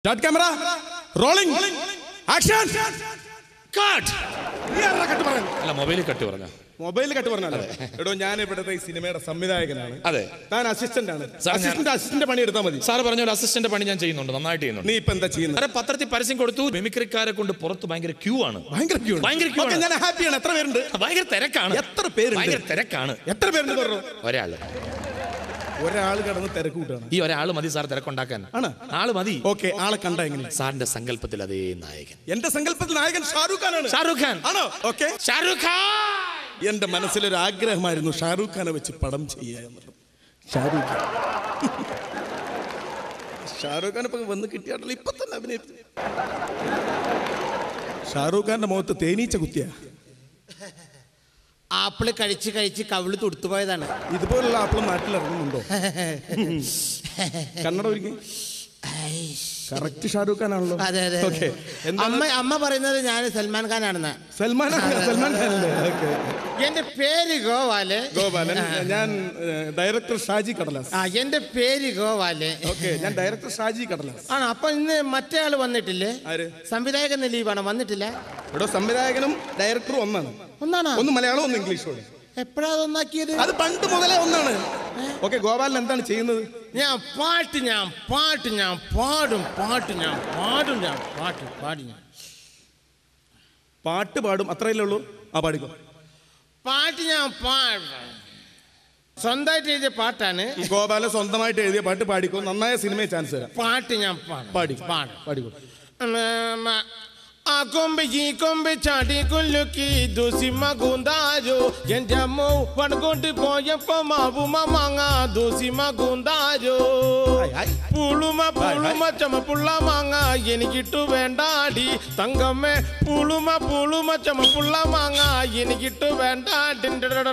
Start camera rolling action cut നീ ആരാ cut പറയാൻ അല്ല മൊബൈലിൽ കട്ട് പറഞ്ഞ മൊബൈൽ കട്ട് പറഞ്ഞാലേ എടോ ഞാൻ ഇവിടുത്തെ ഈ സിനിമയുടെ സംവിധായകനാണ് അതെ താൻ അസിസ്റ്റന്റ് ആണ് സാർ, ഞാൻ- അസിസ്റ്റന്റ് അസിസ്റ്റന്റ് പണി എടുത്താൽ മതി സാറ് പറഞ്ഞ പോലെ അസിസ്റ്റന്റ് പണി ഞാൻ ചെയ്യുന്നുണ്ട് നന്നായിട്ട് ചെയ്യുന്നുണ്ട് നീ ഇപ്പൊ എന്താ ചെയ്യുന്നത് സാറെ പത്രത്തിൽ പരസ്യം കൊടുത്തു മിമിക്രിക്കാരെ കൊണ്ട് പുറത്ത് ഭയങ്കര ക്യൂ ആണ് ഭയങ്കര ക്യൂ ഭയങ്കര queue ആണ്. ഞാൻ ഹാപ്പിയാണ് എത്ര പേരുണ്ട് ഭയങ്കര തിരക്കാണ് എത്ര പേരുണ്ട്? ഭയങ്കര തിരക്കാണ് എത്ര പേരുണ്ട് പറഞ്ഞു ഒരാള് ഒരാൾ കടന്ന് തിരക്ക് കൂട്ടാണ് ഈ ഒരാള് മതി സാർ തിരക്കുണ്ടാക്കാൻ ആണ്? ആള് മതി ഓക്കെ ആളെ കണ്ട എങ്ങനെ സാറിന്റെ സങ്കല്പത്തിൽ അതേ നായകൻ എന്റെ സങ്കല്പത്തിൽ നായകൻ ഷാരൂഖ് ഖാനാണ് ഷാറൂഖ് ഖാൻ ആണോ ഓക്കെ ഷാറൂഖ് ഖാൻ എന്റെ മനസ്സിലൊരു ആഗ്രഹമായിരുന്നു ഷാരൂഖ് ഖാനെ വെച്ച് പടം ചെയ്യുക എന്നുള്ളത് ഷാരൂഖ് ഖാൻ ഷാരൂഖ് ഖാൻ ഇപ്പൊ വന്ന് കിട്ടിയാട്ടല്ലോ ഇപ്പൊ തന്നെ അഭിനയിച്ചു ഷാരൂഖ് ഖാന്റെ മുഖത്ത് തേനീച്ച കുത്തിയ ആപ്പിള് കഴിച്ച് കഴിച്ച് കവിള് തുടുത്തുപോയതാണ് ഇതുപോലുള്ള ആപ്പിളും നാട്ടിൽ ഇറങ്ങുന്നുണ്ടോ കന്നഡ ഒരുങ്ങി കറക്റ്റ് ഷാരൂഖ് ഖാൻ ആണല്ലോ അതെ അതെ ഓക്കെ അമ്മ അമ്മ പറയുന്നത് ഞാൻ സൽമാൻ ഖാൻ ആണെന്ന് സൽമാൻ സൽമാൻ ഖാൻ അല്ലേ ഓക്കെ എന്റെ പേര് ഗോവാല് ഗോപാലൻ ഞാൻ ഡയറക്ടർ ഷാജി കടലാസ് ആ എന്റെ പേര് ഗോവാല് ഓക്കെ ഞാൻ ഡയറക്ടർ ഷാജി കടലാസ് ആണോ അപ്പൊ ഇന്ന് മറ്റേ ആള് വന്നിട്ടില്ലേ ആര് സംവിധായകൻ ലീവാണ് വന്നിട്ടില്ല ഇവിടെ സംവിധായകനും ഡയറക്ടറും ഒന്നാണ് ഒന്നാണോ ഒന്ന് മലയാളം ഒന്ന് ഇംഗ്ലീഷോട് എപ്പോഴാ ഒന്നാക്കിയത് അത് പണ്ട് മുതലേ ഒന്നാണ് ഓക്കെ ഗോപാലൻ എന്താണ് ചെയ്യുന്നത് ഞാൻ പാട്ട് ഞാൻ പാട്ട് ഞാൻ പാടും പാട്ട് ഞാൻ പാടും ഞാൻ പാട്ട് പാടി ഞാൻ പാട്ട് പാടും അത്രയല്ലേ ഉള്ളൂ ആ പാടിക്കോ പാട്ട് ഞാൻ പാടും സ്വന്തമായിട്ട് എഴുതിയ പാട്ടാണ് ഗോപാലൻ സ്വന്തമായിട്ട് എഴുതിയ പാട്ട് പാടിക്കോ നന്നായ സിനിമയെ ചാൻസ് തരാം പാട്ട് ഞാൻ പാടും പാടി പാടും പാടിക്കോ ആ കൊമ്പ് ഈ കൊമ്പ് ചാടി കൊല്ലുക്കി ദൂസിമ ഗുന്താരോ എന്റെ അമ്മ പണകൊണ്ട് പോയപ്പോ മാവുമ മാങ്ങ ദൂസിമ ഗുന്താരോ പുളുമ പുളുമ ചമപ്പുള്ള മാങ്ങ എനിക്കിട്ടു വേണ്ടാടി തങ്കമ്മേ പുളുമ പുളുമ ചമപ്പുള്ള മാങ്ങ എനിക്കിട്ടു വേണ്ടാടി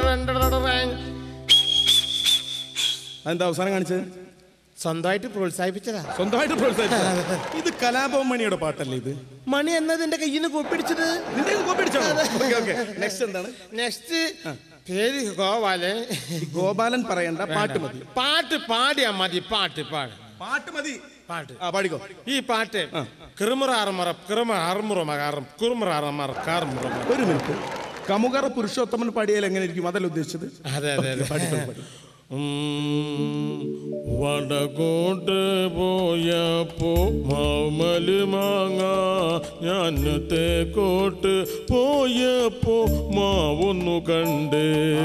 അതെന്താ അവസാനം കാണിച്ചത് സ്വന്തമായിട്ട് പ്രോത്സാഹിപ്പിച്ചതാ സ്വന്തമായിട്ട് പ്രോത്സാഹിപ്പിച്ചതാ. ഇത് കലാഭവൻ മണിയുടെ പാട്ടല്ലേ ഇത് മണി എന്നതിന്റെ കയ്യിൽ നിന്ന് കൂപ്പിടിച്ചത് നിന്റെ കോപ്പിടിച്ചോ ഓക്കെ ഓക്കെ നെക്സ്റ്റ് എന്താണ് നെക്സ്റ്റ് പേര് ഗോവാല് ഈ ഗോപാലൻ പറയണ്ട പാട്ട് മതി പാട്ട് പാടിയാ മതി പാട്ട് പാട് പാട്ട് മതി പാട്ട് ആ പാടിക്കോ ഈ പാട്ട് കിറുമുറാറുമറ കിറുമ അറുമുറമകാറും കുറുമുറാറമറ കാറുമുറ ഒരു മിനിറ്റ് കമുകറ പുരുഷോത്തമൻ പാടിയാൽ എങ്ങനെ ഇരിക്കും അതല്ല ഉദ്ദേശിച്ചത് അതെ അതെ അതെ പാടിക്കോ, പാടി. ഉം, വടകോട്ട് പോയപ്പോ മാമല് മാങ്ങ ഞാൻ തേക്കോട്ട് പോയപ്പോ മാവൊന്നു കണ്ട്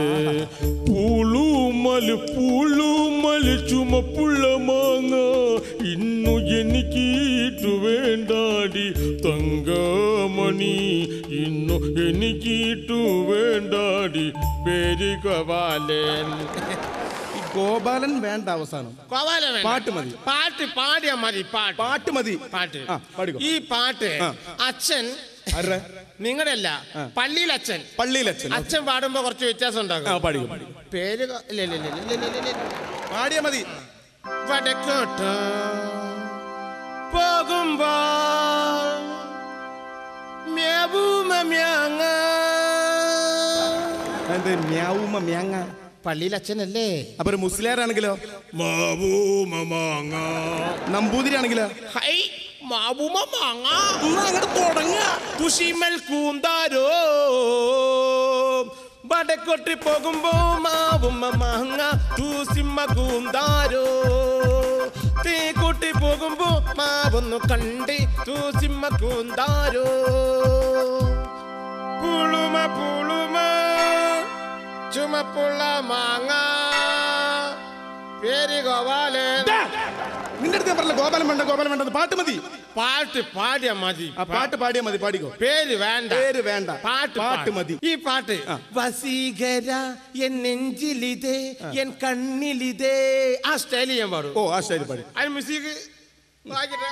പുളുമല് പുളുമല് ചുമപ്പുള്ള മാങ്ങ ഇന്നു എനിക്കീട്ടു വേണ്ടാടി തങ്കമണി ഇന്നു എനിക്കീട്ടു വേണ്ടാടി പേര് ഗോപാലൻ ഈ ഗോപാലൻ വേണ്ട അവസാനം ഗോപാലൻ വേണ്ട. പാട്ട് മതി. പാട്ട് പാടിയാ മതി പാട്ട് പാട്ട് മതി പാട്ട് ആ പാടിക്കോ ഈ പാട്ട് ആ. അച്ഛൻ ആരുടെ നിങ്ങളുടെ അല്ല പള്ളിയിൽ അച്ഛൻ പള്ളിയിൽ അച്ഛൻ അച്ഛൻ പാടുമ്പോ കുറച്ച് വ്യത്യാസം ആ ഉണ്ടാകും പാടിക്കോ പാടിക്കോ. പേര് ഗോ- ഇല്ല, ഇല്ല, ഇല്ല, ഇല്ല, ഇല്ല, ഇല്ല, ഇല്ല. പാടിയാ മതി വടക്കോട്ട് പോകുമ്പോ മ്യാവൂമ മ്യാങ്ങ. എന്ത് മ്യാവുമ്മ മ്യാങ്ങ പള്ളിയിൽ അച്ഛനല്ലേ അപ്പൊ ഒരു മുസ്ലിയാരാണെങ്കിലോ നമ്പൂതിരി ആണെങ്കിലോ ഹൈ മാവുമ മാങ്ങ അങ്ങോട്ട് തുടങ്ങ തുഷിമൽ കൂന്താരോ വടക്കോട്ട് പോകുമ്പോ മാവുമ്മ മാങ്ങ തൂസിമ്മ കൂന്താരോ തേക്കോട്ട് പോകുമ്പോ മാവൊന്നു കണ്ട് തൂസിമ്മ കൂന്താരോ പുളുമ പുളുമ ചുമപ്പുള്ള മാങ്ങ പേര് ഗോപാലൻ നിന്റെ അടുത്ത് ഞാൻ പറഞ്ഞില്ല ഗോപാലൻ വേണ്ട ഗോപാലൻ വേണ്ട പാട്ട് മതി പാട്ട് പാടിയാ മതി ആ പാട്ട് പാടിയാ മതി പാടിക്കോ പേര് വേണ്ട പേര് വേണ്ട പാട്ട് പാട്ട് പാട്. മതി ഈ പാട്ട് വസീകര എൻ നെഞ്ചിലിതേ എൻ കണ്ണിലിതേ ആ സ്റ്റൈലിൽ ഞാൻ പാടും ഓ ആ ശരി പാടി അതിന് മ്യൂസിക് വായിക്കട്ടെ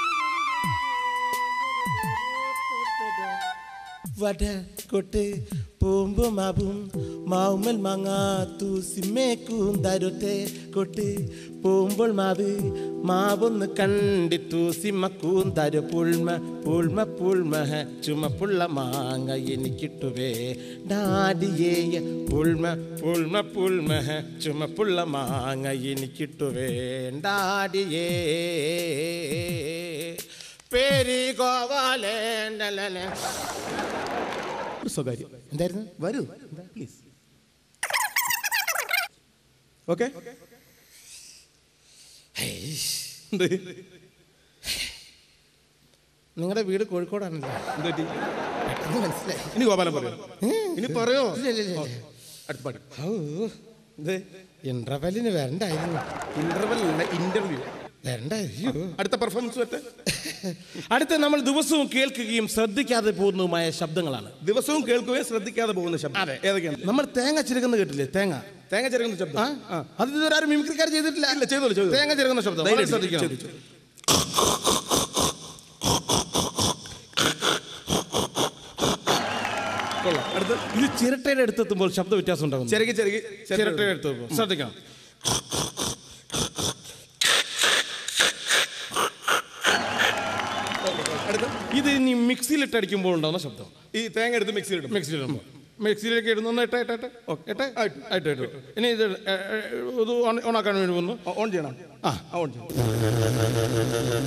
വട കൊട്ട് പൂമ്പു മാവും മാവുമൽ മാങ്ങ തൂസിമേക്കും തരുത്തെ കൊട്ട് പൂമ്പോൾ മാവ് മാവൊന്ന് കണ്ടിട്ടു സിമ്മക്കൂം തരു പുൾമ പുൾമ പുൾമ ചുമപ്പുള്ള മാങ്ങ എനിക്കിട്ടുവേ ഡാഡിയേ പുൾമ പുൾമ പുൾമ ചുമപ്പുള്ള മാങ്ങ എനിക്കിട്ടുവേ ഡാഡിയേ പേരി ഗോവാലേണ്ടല്ലേ ഒരു സ്വകാര്യം എന്തായിരുന്നു വരൂ പ്ലീസ് ഓക്കെ നിങ്ങളുടെ വീട് കോഴിക്കോടാണല്ലോ എന്തുപറ്റി പെട്ടെന്ന് മനസ്സിലായി ഇനി ഗോപാലൻ പറയോ ഇനി പറയോ ഇല്ല, ഇല്ല, ഇല്ല, ഇല്ല. അടുത്ത പാട്ട് ഔ, ഇത് ഇന്റർവെല്ലിന് വരണ്ടായിരുന്നു ഇന്റർവെൽ അല്ല ഇന്റർവ്യൂ വരണ്ടായിരുന്നു അടുത്ത പെർഫോമൻസ് പറ്റേ അടുത്ത നമ്മൾ ദിവസവും കേൾക്കുകയും ശ്രദ്ധിക്കാതെ പോകുന്നതുമായ ശബ്ദങ്ങളാണ് ദിവസവും കേൾക്കുകയും ശ്രദ്ധിക്കാതെ പോകുന്ന ശബ്ദം ഏതൊക്കെയാണ് നമ്മൾ തേങ്ങ ചിരകുന്ന കേട്ടില്ലേ തേങ്ങ തേങ്ങ ചെറുക്കുന്ന ശബ്ദം ആ അത് ഇതുവരെ ആരും മിമിക്രിക്കാർ ചെയ്തിട്ടില്ല ഇല്ല, ചെയ്തോളൂ, ചെയ്തോളൂ. തേങ്ങ ചിരകുന്ന ശബ്ദം വളരെ ധൈര്യം ശ്രദ്ധിക്കണം ചെയ്തു, ചെയ്തു. കൊള്ളാം അടുത്ത് ഇത് ചിരട്ടയുടെ അടുത്തെത്തുമ്പോൾ ശബ്ദ വ്യത്യാസം ഉണ്ടാകും ചെറുകി ചെറുകി ചിരട്ടയുടെ അടുത്ത് ശ്രദ്ധിക്കണം അടുത്ത് ഇത് ഇനി മിക്സിയിലിട്ട് അടിക്കുമ്പോൾ ഉണ്ടാകുന്ന ശബ്ദം ഈ തേങ്ങ എടുത്ത് മിക്സി ഇടും മിക്സിയിലിടുമ്പോൾ മിക്സിയിലേക്ക് ഇടുന്ന ഇട്ട ഇട്ട ഇട്ട ഇട്ട ആയിട്ട് ആയിട്ട് ഇട്ടു ഇനി ഇത് ഏ, ഏ, ഇത് ഓൺ- ഓണാക്കാൻ വേണ്ടി വന്നു ഓൺ ചെയ്യണം ആ ആ, ഓൺ ചെയ്യണം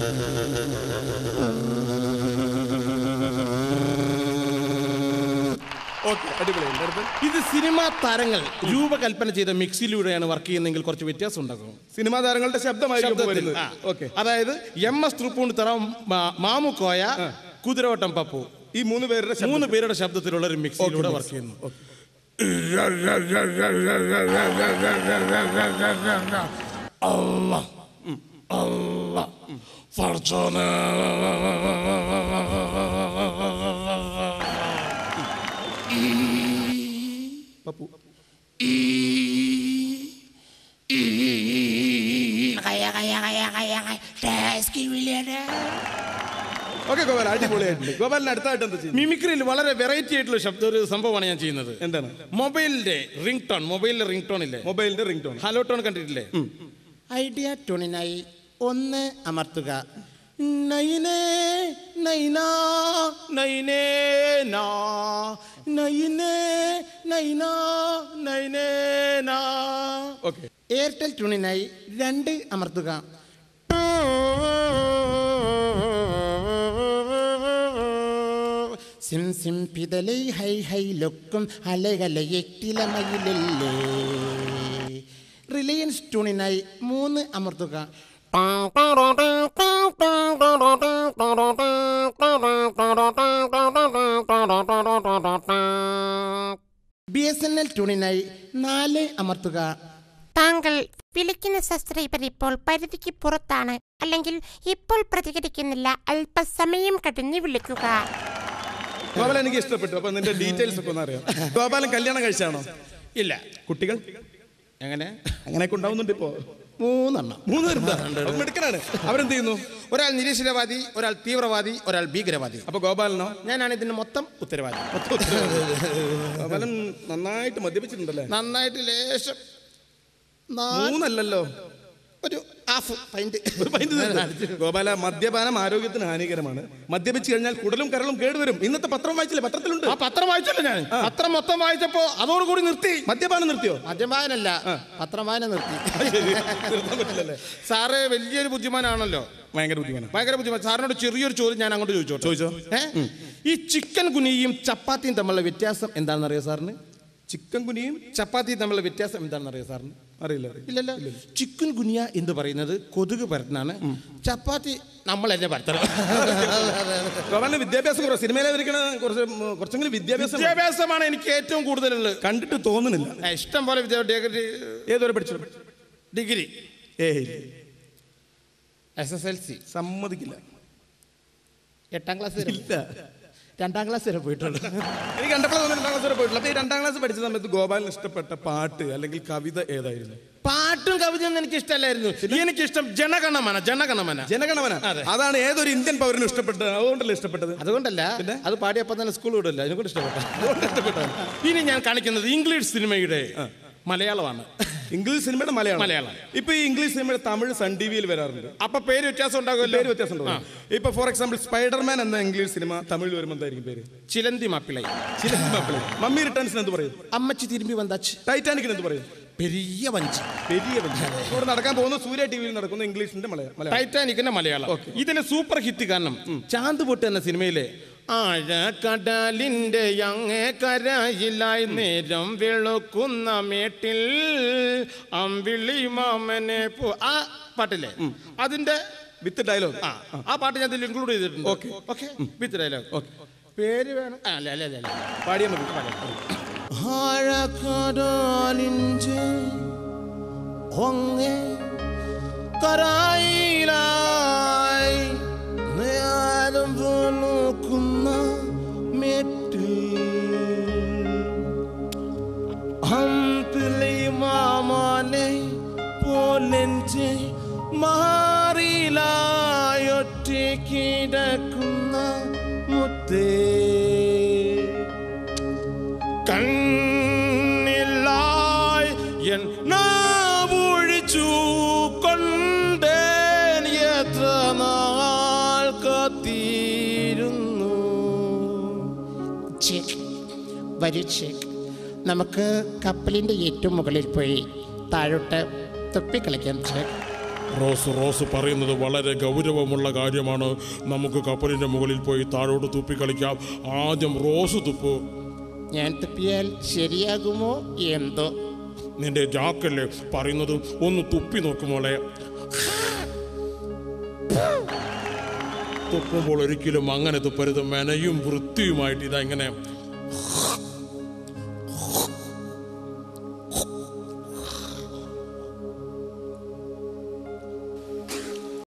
ഓക്കെ അടിപൊളിയുണ്ട് അടുത്ത് ഇത് സിനിമാ താരങ്ങൾ രൂപകൽപ്പന ചെയ്ത മിക്സിയിലൂടെയാണ് വർക്ക് ചെയ്യുന്നതെങ്കിൽ കുറച്ച് വ്യത്യാസം ഉണ്ടാകും സിനിമാ താരങ്ങളുടെ ശബ്ദമായിരിക്കും ഇപ്പോ ശബ്ദത്തിൽ. വരുന്നത് ആ. ഓക്കെ അതായത് എം എസ് തൃപ്പൂണിത്തറ മാ- മാമുക്കോയ കുതിരവട്ടം പപ്പു ഈ മൂന്ന് പേരുടെ ശബ്ദം മൂന്ന് പേരുടെ ശബ്ദത്തിലുള്ള ഒരു മിക്സിയിലൂടെ Okay, വർക്ക് ചെയ്യുന്നു പപ്പു ഓക്കെ ഗോപാൽ അടിപൊളിയായിട്ടുണ്ട് ഗോപാലിന് അടുത്തായിട്ട് എന്താ ചെയ്യും മിമിക്രിയിൽ വളരെ വെറൈറ്റി ആയിട്ടുള്ള ശബ്ദം ഒരു സംഭവമാണ് ഞാൻ ചെയ്യുന്നത് എന്താണ് മൊബൈലിന്റെ റിംഗ് ടോൺ മൊബൈലിലെ റിംഗ് ടോൺ ഇല്ലേ മൊബൈലിന്റെ റിംഗ് ടോൺ ഹലോ ടോൺ കണ്ടിട്ടില്ലേ ഐഡിയ ടോണിനായി ഒന്ന് അമർത്തുക നൈനേ നൈനാ നൈനേ നാ നൈനേ നൈനാ നൈനേ നാ ഓക്കെ എയർടെൽ ട്യൂണിനായി രണ്ട് അമർത്തുക സിം സിം പിതലൈ ഹൈ ഹൈ ലൊക്കും അലകലയെട്ടിലമയിലല്ലേ റിലയൻസ് ട്യൂണിനായി മൂന്ന് അമർത്തുക ബി എസ് എൻ എൽ ട്യൂണിനായി നാല് അമർത്തുക താങ്കൾ വിളിക്കുന്ന സബ്സ്ക്രൈബർ ഇപ്പോൾ പരിധിക്ക് പുറത്താണ് അല്ലെങ്കിൽ ഇപ്പോൾ പ്രതികരിക്കുന്നില്ല അല്പസമയം കഴിഞ്ഞ് വിളിക്കുക ഗോപാലൻ എനിക്ക് ഇഷ്ടപ്പെട്ടു അപ്പൊ നിന്റെ ഡീറ്റെയിൽസ് ഒക്കെ ഒന്ന് അറിയാം ഗോപാലൻ കല്യാണം കഴിച്ചാണോ ഇല്ല കുട്ടികൾ എങ്ങനെ അങ്ങനെയൊക്കെ ഉണ്ടാവുന്നുണ്ട് ഇപ്പോ മൂന്നെണ്ണം മൂന്ന് പേരുണ്ടോ? അപ്പൊ മിടുക്കനാണ് അവരെന്ത് ചെയ്യുന്നു ഒരാൾ നിരീശ്വരവാദി ഒരാൾ തീവ്രവാദി ഒരാൾ ഭീകരവാദി അപ്പൊ ഗോപാലനോ ഞാനാണ് ഇതിന് മൊത്തം ഉത്തരവാദി ഗോപാലൻ നന്നായിട്ട് മദ്യപിച്ചിട്ടുണ്ടല്ലേ നന്നായിട്ട് ലേശം നാല് മൂന്നല്ലല്ലോ ഒരു ഹാഫ് പൈന്റ് ഒരു പൈന്റ് തീർത്ത്. ഗോപാല മദ്യപാനം ആരോഗ്യത്തിന് ഹാനികരമാണ് മദ്യപിച്ച് കഴിഞ്ഞാൽ കുടലും കരളും കേടുവരും ഇന്നത്തെ പത്രം വായിച്ചില്ലേ പത്രത്തിലുണ്ട് ആ പത്രം വായിച്ചല്ലോ ഞാൻ പത്രം മൊത്തം വായിച്ചപ്പോ അതോടുകൂടി നിർത്തി മദ്യപാനം നിർത്തിയോ മദ്യപാനല്ല പത്രം വായന നിർത്തി നിർത്താൻ പറ്റില്ലല്ലേ സാറ് വലിയൊരു ബുദ്ധിമാനാണല്ലോ ഭയങ്കര ബുദ്ധിമാനം ഭയങ്കര ബുദ്ധിമാൻ സാറിനോട് ചെറിയൊരു ചോദ്യം ഞാൻ അങ്ങോട്ട് ചോദിച്ചോട്ടെ ചോദിച്ചോ ഏ? ഈ ചിക്കൻ കുനിയും ചപ്പാത്തിയും തമ്മിലുള്ള വ്യത്യാസം എന്താണെന്ന് അറിയോ സാറിന് ചിക്കൻ കുനിയും ചപ്പാത്തിയും തമ്മിലുള്ള വ്യത്യാസം എന്താണെന്ന് അറിയോ സാറിന് അറിയില്ല അറിയില്ല. ഇല്ലല്ലോ ചിക്കൻ കുനിയ എന്ന് പറയുന്നത് കൊതുക് പരത്തനാണ് ചപ്പാത്തി നമ്മൾ തന്നെ പരത്തണം ഗോപാലിന് വിദ്യാഭ്യാസം കുറവ് സിനിമയിലെ വരിക്കണ കുറച്ച് ഉം, കുറച്ചെങ്കിലും വിദ്യാഭ്യാസം വിദ്യാഭ്യാസമാണ് എനിക്ക് ഏറ്റവും കൂടുതലുള്ളത് കണ്ടിട്ട് തോന്നുന്നില്ല ആ, ഇഷ്ടം പോലെ വിദ്യാഭ്യാസ ഏതുവരെ പഠിച്ചു ഡിഗ്രി ഏ എസ് എസ് എൽ സി സമ്മതിക്കില്ല എട്ടാം ക്ലാസ് വരെ ഇല്ല രണ്ടാം ക്ലാസ് വരെ പോയിട്ടുള്ളൂ എനിക്ക് കണ്ടപ്പോൾ തോന്നുന്നു രണ്ടാം ക്ലാസ് വരെ പോയിട്ടില്ല അപ്പൊ ഈ രണ്ടാം ക്ലാസ് പഠിച്ച സമയത്ത് ഗോപാലിന് ഇഷ്ടപ്പെട്ട പാട്ട് അല്ലെങ്കിൽ കവിത ഏതായിരുന്നു പാട്ട് പാട്ടും കവിതയൊന്നും എനിക്ക് ഇഷ്ടമല്ലായിരുന്നു എനിക്കിഷ്ടം ജനഗണമന ജനഗണമന ജനഗണമന അതാണ് ഏതൊരു ഇന്ത്യൻ പൗരനും ഇഷ്ടപ്പെട്ടത് അതുകൊണ്ടല്ലേ ഇഷ്ടപ്പെട്ടത് അതുകൊണ്ടല്ല അത് പാടിയപ്പോ തന്നെ സ്കൂൾ വിടില്ല അതിനെ കൂടെ ഇഷ്ടപ്പെട്ടു ഇനി ഞാൻ കാണിക്കുന്നത് ഇംഗ്ലീഷ് സിനിമയുടെ മലയാളമാണ് ഇംഗ്ലീഷ് സിനിമയുടെ മലയാളം മലയാളം. ഇപ്പൊ ഈ ഇംഗ്ലീഷ് സിനിമയുടെ തമിഴ് സൺ ടി വിയിൽ വരാറുണ്ട് അപ്പൊ പേര് വ്യത്യാസം ഉണ്ടാകുമല്ലോ പേര് വ്യത്യാസമുണ്ടോ ഇപ്പൊ ഫോർ എക്സാമ്പിൾ സ്പൈഡർമാൻ എന്ന ഇംഗ്ലീഷ് സിനിമ തമിഴിൽ വരുമ്പോൾ എന്തായിരിക്കും പേര് ചിലന്തി മാപ്പിളை ചില സിനിമ മമ്മി റിട്ടേൺസിന് എന്ത് പറയും അമ്മച്ചി തിരുമ്പി വந்தாச்சு ടൈറ്റാനിക്കിന് എന്ത് പറയും പെരിയ വഞ്ചി പെരിയ ബന്ധം. ഇവിടെ നടക്കാൻ പോകുന്ന സൂര്യ ടി വിയിൽ നടക്കുന്ന ഇംഗ്ലീഷിന്റെ മലയാളം മലയാളം ടൈറ്റാനിക്കിന്റെ മലയാളം ഇതിന് സൂപ്പർ ഹിറ്റ് കാരണം ചാന്ത് പൊട്ട് എന്ന സിനിമയിലെ ആഴക്കടലിന്റെ അങ്ങേ കരയിലായി നേരം വെളുക്കുന്ന മേട്ടിൽ അമ്പിളി മാമനെ പോ ആ പാട്ടില്ലേ അതിന്റെ വിത്ത് ഡയലോഗ് ആ ആ പാട്ട് ഞാൻ ഇതിൽ ഇൻക്ലൂഡ് ചെയ്തിട്ടുണ്ട് ഓക്കെ ഓക്കെ വിത്ത് ഡയലോഗ് പേര് വേണം ആ, അല്ല അല്ല അല്ല അല്ല പാടിയാൽ മതി ആഴക്കടലിൻ്റെ അങ്ങേ കരയിലായി നേരം വെളുക്കുന്ന മേട്ടിൽ അമ്പിളി മാമാനെ പോലെഞ്ചെ മാറിലായൊറ്റ കിടക്കുന്ന മുത്തേ കണ്ണിലായി എൻ നാവൊഴിച്ചു കൊണ്ടേൻ എത്ര നാൾ കാത്തിരുന്നു ചെക്ക് വരൂ ചെക്ക് നമുക്ക് കപ്പലിൻ്റെ ഏറ്റവും മുകളിൽ പോയി താഴോട്ട് തുപ്പിക്കളിക്കാം ചെക്ക് റോസ് റോസ് പറയുന്നത് വളരെ ഗൗരവമുള്ള കാര്യമാണ് നമുക്ക് കപ്പലിന്റെ മുകളിൽ പോയി താഴോട്ട് തുപ്പിക്കളിക്കാം ആദ്യം റോസ് തുപ്പ് ഞാൻ തുപ്പിയാൽ ശരിയാകുമോ എന്തോ നിന്റെ ജാക്കല്ലേ പറയുന്നത് ഒന്ന് തുപ്പി നോക്കുമോളെ തുപ്പുമ്പോൾ ഒരിക്കലും അങ്ങനെ തുപ്പരുത് മെനയും വൃത്തിയുമായിട്ട് ഇതാ ഇങ്ങനെ